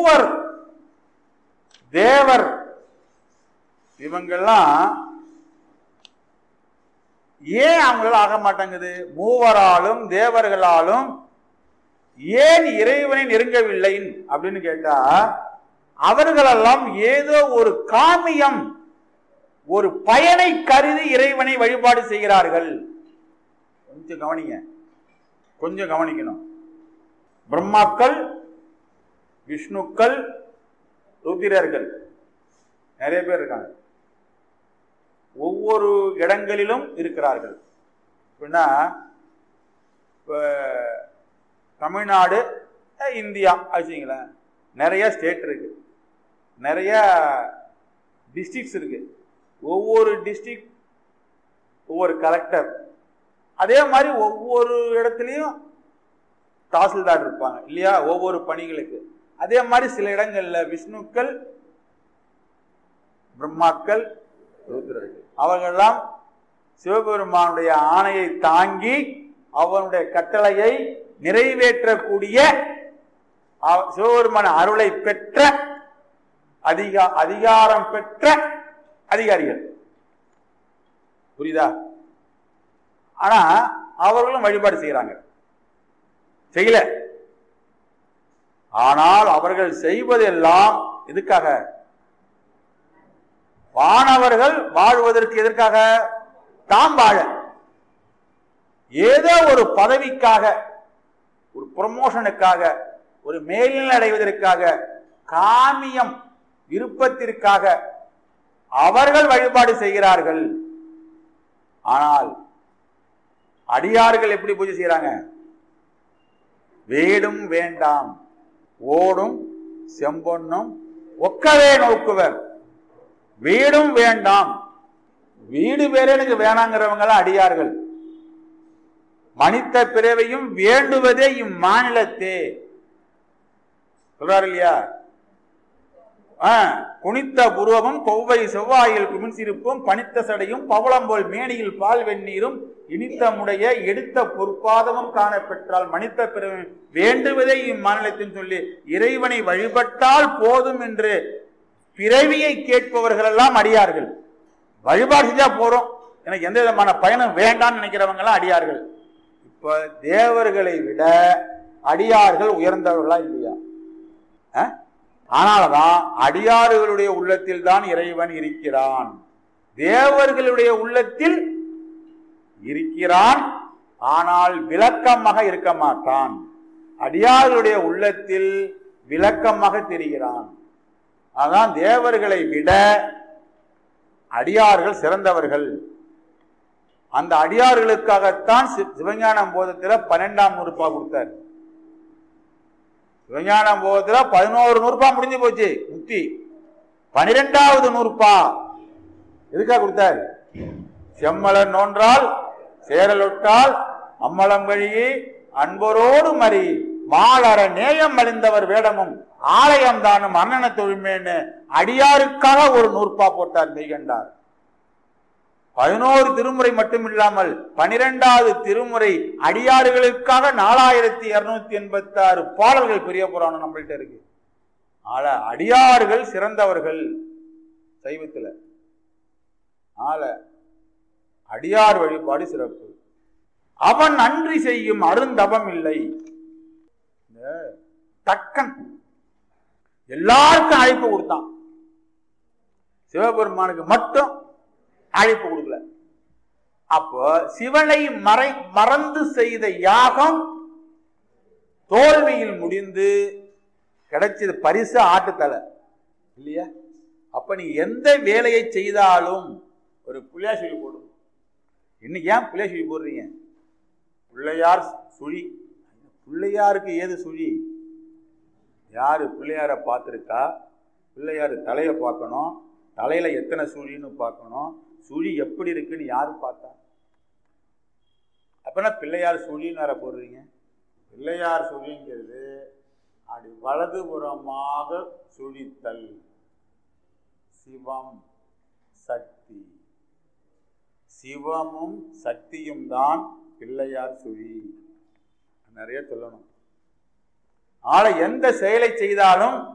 மூவர் தேவர் இவங்கெல்லாம் ஏன் அவங்களால ஆக மாட்டேங்குது மூவராலும் தேவர்களாலும் ஏன் இறைவனை நெருங்கவில்லை அப்படின்னு கேட்டா அவர்களெல்லாம் ஏதோ ஒரு காமியம் ஒரு பயனை கருதி இறைவனை வழிபாடு செய்கிறார்கள் கொஞ்சம் கவனிங்க கொஞ்சம் கவனிக்கணும் பிரம்மாக்கள் விஷ்ணுக்கள் ருத்திரர்கள் நிறைய பேர் இருக்காங்க ஒவ்வொரு இடங்களிலும் இருக்கிறார்கள் அப்படின்னா இப்போ தமிழ்நாடு அஹ், இந்தியா வச்சுங்களேன் நிறைய ஸ்டேட் இருக்கு நிறைய டிஸ்ட்ரிக்ஸ் இருக்கு ஒவ்வொரு டிஸ்ட்ரிக்ட் ஒவ்வொரு கலெக்டர் அதே மாதிரி ஒவ்வொரு இடத்துலையும் தாசில்தார் இருப்பாங்க இல்லையா ஒவ்வொரு பணிகளுக்கு அதே மாதிரி சில இடங்கள்ல விஷ்ணுக்கள் பிரம்மாக்கள் ருத்ரர்கள் அவர்களெல்லாம் சிவபெருமானுடைய ஆணையை தாங்கி அவனுடைய கட்டளையை நிறைவேற்றக்கூடிய அவ- சிவபெருமான அருளை பெற்ற அதிகா அதிகாரம் பெற்ற அதிகாரிகள் புரியுதா ஆனா அவர்களும் வழிபாடு செய்யறாங்க செய்யல ஆனால் அவர்கள் செய்வதெல்லாம் எதுக்காக வானவர்கள் வாழ்வதற்கு எதற்காக தாம் வாழ ஏதோ ஒரு பதவிக்காக ஒரு ப்ரமோஷனுக்காக ஒரு மேல்நிலை அடைவதற்காக காமியம் விருப்பத்திற்காக அவர்கள் வழிபாடு செய்கிறார்கள் ஆனால் அடியார்கள் எப்படி பூஜை செய்யறாங்க வேடும் வேண்டாம் ஓடும் செம்பொன்னும் ஒக்கவே நோக்குவர் வீடும் வேண்டாம் வீடு வேற எனக்கு வேணாங்கிறவங்க அடியார்கள் மனித பிறவையும் வேண்டுவதே இம்மாநிலத்தே சொல்றாரு இல்லையா ஆ, குனித்த புருவமும் கொவ்வை செவ்வாயில் குமிழ்சிருப்பும் பனித்த சடையும் பவளம்போல் மேனியில் பால் வெந்நீரும் இனித்த முடைய எடுத்த பொற்பாதமும் காண பெற்றால் மனித பிறவை வேண்டுவதே இம்மாநிலத்தின் சொல்லி இறைவனை வழிபட்டால் போதும் என்று பிறவியை கேட்பவர்கள் எல்லாம் அடியார்கள் வழிபாடு செஞ்சா போறோம் எனக்கு எந்த விதமான பயனும் வேண்டாம்னு நினைக்கிறவங்க எல்லாம் அடியார்கள் இப்ப தேவர்களை விட அடியார்கள் உயர்ந்தவர்களா இல்லையா அஹ்? ஆனால்தான் அடியார்களுடைய உள்ளத்தில் தான் இறைவன் இருக்கிறான் தேவர்களுடைய உள்ளத்தில் இருக்கிறான் ஆனால் விளக்கமாக இருக்க மாட்டான் அடியார்களுடைய உள்ளத்தில் விளக்கமாக தெரிகிறான் அதான் தேவர்களை விட அடியார்கள் சிறந்தவர்கள் அந்த அடியார்களுக்காகத்தான் சி- சிவஞானம் போதத்துல பன்னெண்டாம் நூறுபா கொடுத்தார் சிவஞானம் போதத்துல பதினோரு நூறுபா முடிஞ்சு போச்சு முக்தி பனிரெண்டாவது நூறுபா எதுக்காக கொடுத்தார் செம்மலர் நோன்றால் சேரலொட்டால் அம்மலம் கழியே அன்பரோடு மறி மாலர நேயம் அழிந்தவர் வேடமும் ஆலயம் தானும் அண்ணன தொழுமேன்னு அடியாருக்காக ஒரு நூற்பா போட்டார் மெய்கண்டார் பதினோரு திருமுறை மட்டும் இல்லாமல் பனிரெண்டாவது திருமுறை அடியாறுகளுக்காக நாலாயிரத்தி இருநூத்தி எண்பத்தி ஆறு பாடல்கள் பெரிய புராணம் நம்மள்ட்ட இருக்கு ஆள அடியார்கள் சிறந்தவர்கள் சைவத்துல ஆள அடியார் வழிபாடு சிறப்பு அவன் அன்றி செய்யும் அருந்தவம் இல்லை இந்த தக்கன் எல்லாருக்கும் அழைப்பு கொடுத்தான் சிவபெருமானுக்கு மட்டும் அழைப்பு கொடுக்கல அப்போ சிவனை மறை மறந்து செய்த யாகம் தோல்வியில் முடிந்து கிடைச்சது பரிசு ஆட்டுத்தலை இல்லையா அப்ப நீ எந்த வேலையை செய்தாலும் ஒரு புள்ளையார் சுழி போடும் இன்னைக்கு ஏன் புள்ளையார் சுழி போடுறீங்க பிள்ளையார் சுழி பிள்ளையாருக்கு ஏது சுழி யாரு பிள்ளையாரை பார்த்துருக்கா பிள்ளையார் தலையை பார்க்கணும் தலையில எத்தனை சுழின்னு பார்க்கணும் சுழி எப்படி இருக்குன்னு யாரு பார்த்தா அப்பனா பிள்ளையார் சுழின்னு வேற போடுறீங்க பிள்ளையார் சுழிங்கிறது அப்படி வலதுபுறமாக சுழித்தல் சிவம் சக்தி சிவமும் சக்தியும் தான் பிள்ளையார் சுழி நிறைய சொல்லணும் ஆளை எந்த செயலை செய்தாலும்